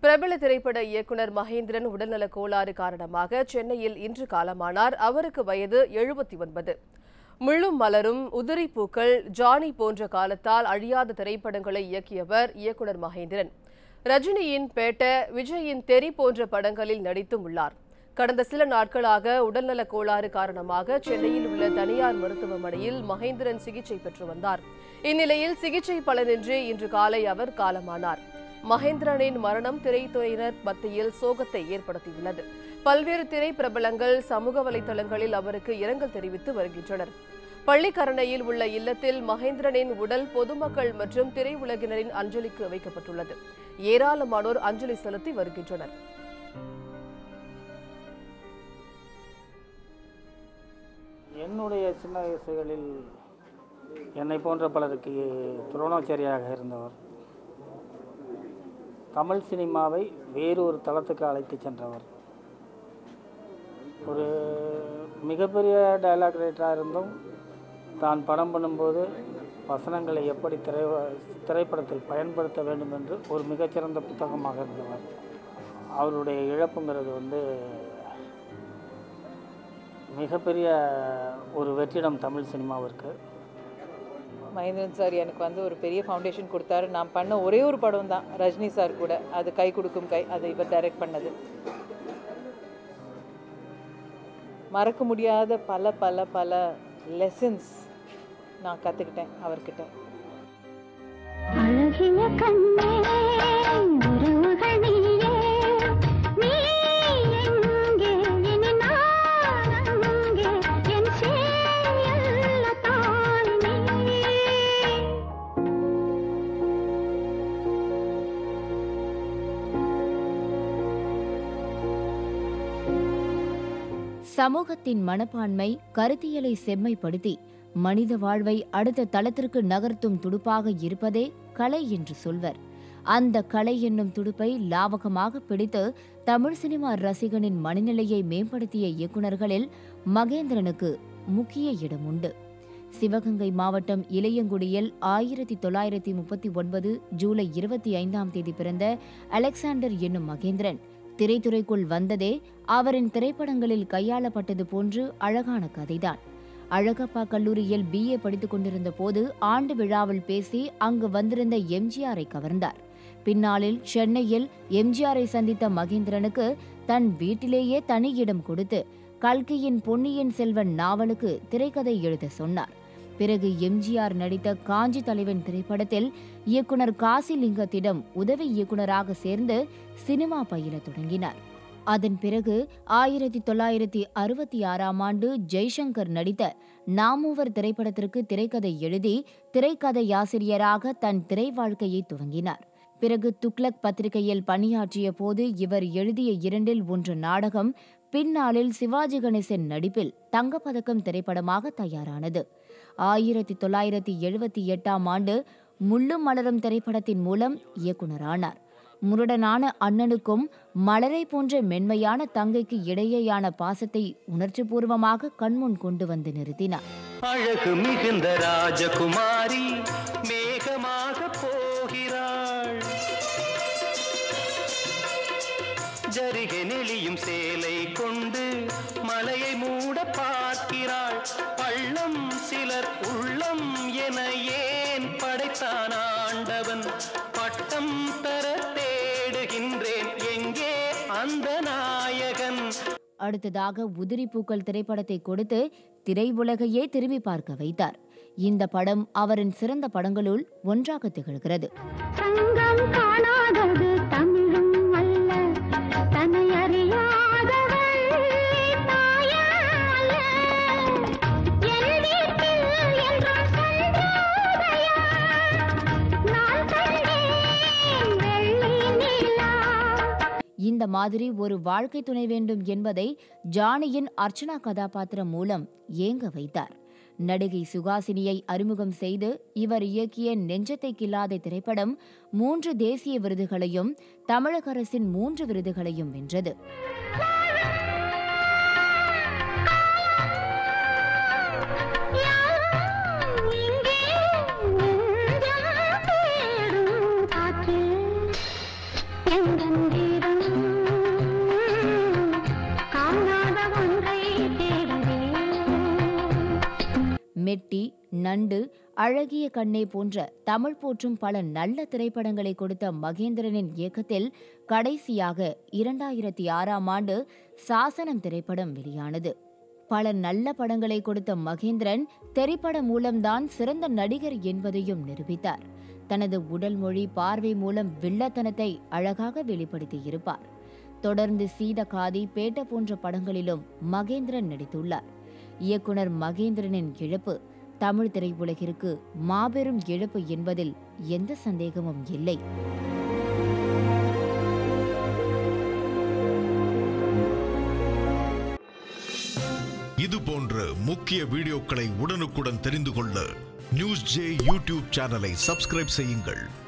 பிரபல திரைப்பட இயக்குனர் மகேந்திரன் உடல்நலக் கோளாறு காரணமாக சென்னையில் இன்று காலமானார் அவருக்கு வயது எழுபத்தி ஒன்பது முள்ளும் மலரும் உதிரி பூக்கள் ஜானி போன்ற காலத்தால் அழியாத திரைப்படங்களை இயக்கியவர் இயக்குனர் மகேந்திரன் ரஜினியின் பேட்ட விஜயின் தெரி போன்ற படங்களில் நடித்தும் உள்ளார் கடந்த சில நாட்களாக உடல்நலக் கோளாறு காரணமாக சென்னையில் உள்ள தனியார் மருத்துவமனையில் மகேந்திரன் சிகிச்சை பெற்று வந்தார் இந்நிலையில் சிகிச்சை பலனின்றி இன்று காலை அவர் காலமானார் மகேந்திரனின் மரணம் திரைத்துறையினர் மத்தியில் சோகத்தை ஏற்படுத்தியுள்ளது பல்வேறு திரை பிரபலங்கள் சமூக வலைதளங்களில் அவருக்கு இரங்கல் தெரிவித்து வருகின்றனர் பள்ளிக்கரணையில் உள்ள இல்லத்தில் மகேந்திரனின் உடல் பொதுமக்கள் மற்றும் திரையுலகினரின் அஞ்சலிக்கு வைக்கப்பட்டுள்ளது ஏராளமானோர் அஞ்சலி செலுத்தி வருகின்றனர் என்னுடைய சின்ன வயசுகளில் என்னை போன்ற பலருக்கு துரோணாச்சாரியாக இருந்தவர் தமிழ் சினிமாவை வேறொரு தளத்துக்கு அழைத்து சென்றவர் ஒரு மிகப்பெரிய டயலாக் ரைட்டராக இருந்தும் தான் படம் பண்ணும்போது வசனங்களை எப்படி திரை திரைப்படத்தில் பயன்படுத்த வேண்டும் என்று ஒரு மிகச்சிறந்த புத்தகமாக இருந்தவர் அவருடைய இழப்புங்கிறது வந்து மிகப்பெரிய ஒரு வெற்றிடம் தமிழ் சினிமாவிற்கு மகேந்திரன் சார் எனக்கு வந்து ஒரு பெரிய ஃபவுண்டேஷன் கொடுத்தாரு நான் பண்ண ஒரே ஒரு படம் தான் ரஜினி சார் கூட அது கை கொடுக்கும் கை அது இவர் டைரக்ட் பண்ணது மறக்க முடியாத பல பல பல லெசன்ஸ் நான் கற்றுக்கிட்டேன் அவர்கிட்ட அழகிய கண்ணே உறவுகள் நீயே நீ எங்கே இனி நான் அங்கே என் சேயல்ல தாய் நீ சமூகத்தின் மனப்பான்மை கருத்தியலை செம்மைப்படுத்தி மனித வாழ்வை அடுத்த தளத்திற்கு நகர்த்தும் துடுப்பாக இருப்பதே கலை என்று சொல்வர் அந்த கலை என்னும் துடுப்பை லாவகமாக பிடித்து தமிழ் சினிமா ரசிகனின் மனநிலையை மேம்படுத்திய இயக்குனர்களில் மகேந்திரனுக்கு முக்கிய இடம் உண்டு சிவகங்கை மாவட்டம் இளையங்குடியில் ஆயிரத்தி தொள்ளாயிரத்தி முப்பத்தி ஒன்பது ஜூலை இருபத்தி ஐந்தாம் தேதி பிறந்த அலெக்சாண்டர் என்னும் மகேந்திரன் திரைத்துறைக்குள் வந்ததே அவரின் திரைப்படங்களில் கையாளப்பட்டது போன்று அழகான கதைதான் அழகப்பா கல்லூரியில் பிஏ படித்துக் கொண்டிருந்த போது ஆண்டு விழாவில் பேசி அங்கு வந்திருந்த எம்ஜிஆரை கவர்ந்தார் பின்னாளில் சென்னையில் எம்ஜிஆரை சந்தித்த மகேந்திரனுக்கு தன் வீட்டிலேயே தனி இடம் கொடுத்து கல்கியின் பொன்னியின் செல்வன் நாவலுக்கு திரைக்கதை எழுத சொன்னார் பிறகு எம்ஜிஆர் நடித்த காஞ்சி தலைவன் திரைப்படத்தில் இயக்குனர் காசிலிங்கத்திடம் உதவி இயக்குனராக சேர்ந்து சினிமா பயிலத் தொடங்கினார் அதன் பிறகு ஆயிரத்தி தொள்ளாயிரத்தி அறுபத்தி ஆறாம் ஆண்டு ஜெய்சங்கர் நடித்த நாமூவர் திரைப்படத்திற்கு திரைக்கதை எழுதி திரைக்கதையாசிரியராக தன் திரை வாழ்க்கையை துவங்கினார் பிறகு துக்ளக் பத்திரிகையில் பணியாற்றிய போது இவர் எழுதிய இரண்டில் ஒன்று நாடகம் பின்னாளில் சிவாஜி கணேசன் நடிப்பில் தங்கப்பதக்கம் திரைப்படமாக தயாரானது ஆயிரத்தி தொள்ளாயிரத்தி எழுபத்தி எட்டாம் ஆண்டு முள்ளும் மலரும் திரைப்படத்தின் மூலம் இயக்குனரானார் முரடனான அண்ணனுக்கும் மலரை போன்ற மென்மையான தங்கைக்கு இடையேயான பாசத்தை உணர்ச்சிபூர்வமாக கண்முன் கொண்டு வந்து நிறுத்தினார் அழகு மிகுந்த ராஜகுமாரி மேகமாக போகிறாள் ஜரிகை நெளியும் சேலை கொண்டு மலையை மூட பார்க்கிறாள் பள்ளம் சிலர் உள்ளம் என ஏன் படைத்தான் ஆண்டவன் பட்டம் பெற தேடுகின்றேன் எங்கே அந்த நாயகன் அடுத்ததாக உதிரி பூக்கள் திரைப்படத்தை கொடுத்து திரையுலகையே திரும்பி பார்க்க வைத்தார் இந்த படம் அவரின் சிறந்த படங்களுள் ஒன்றாக திகழ்கிறது சங்கம் காணாதது தமிழும் அல்ல தன்னை அறியாதவள் தாயல்ல என் வீட்டில் என்றும் சந்திரோதயா நான் கண்டேன் வெள்ளி நிலா இந்த மாதிரி ஒரு வாழ்க்கை துணை வேண்டும் என்பதை ஜானியின் அர்ச்சனா கதாபாத்திரம் மூலம் ஏங்க வைத்தார் நடிகை சுகாசினியை அறிமுகம் செய்து இவர் இயக்கிய நெஞ்சத்தை கில்லாத திரைப்படம் மூன்று தேசிய விருதுகளையும் தமிழக அரசின் மூன்று விருதுகளையும் வென்றது இங்கே நெஞ்சம் தேடும் காற்று எங்கெங்கே நண்டு அழகிய கண்ணே போன்ற தமிழ் போற்றும் பல நல்ல திரைப்படங்களை கொடுத்த மகேந்திரனின் இயக்கத்தில் கடைசியாக இரண்டாயிரத்தி ஆறாம் ஆண்டு சாசனம் திரைப்படம் வெளியானது பல நல்ல படங்களை கொடுத்த மகேந்திரன் திரைப்படம் மூலம்தான் சிறந்த நடிகர் என்பதையும் நிரூபித்தார் தனது உடல் மொழி பார்வை மூலம் வில்லத்தனத்தை அழகாக வெளிப்படுத்தியிருப்பார் தொடர்ந்து சீதகாதி பேட்ட போன்ற படங்களிலும் மகேந்திரன் நடித்துள்ளார் இயக்குனர் மகேந்திரனின் இழப்பு தமிழ் திரையுலகிற்கு மாபெரும் இழப்பு என்பதில் எந்த சந்தேகமும் இல்லை இது போன்ற முக்கிய வீடியோக்களை உடனுக்குடன் தெரிந்து கொள்ள நியூஸ் ஜே யூடியூப் சேனலை சப்ஸ்கிரைப் செய்யுங்கள்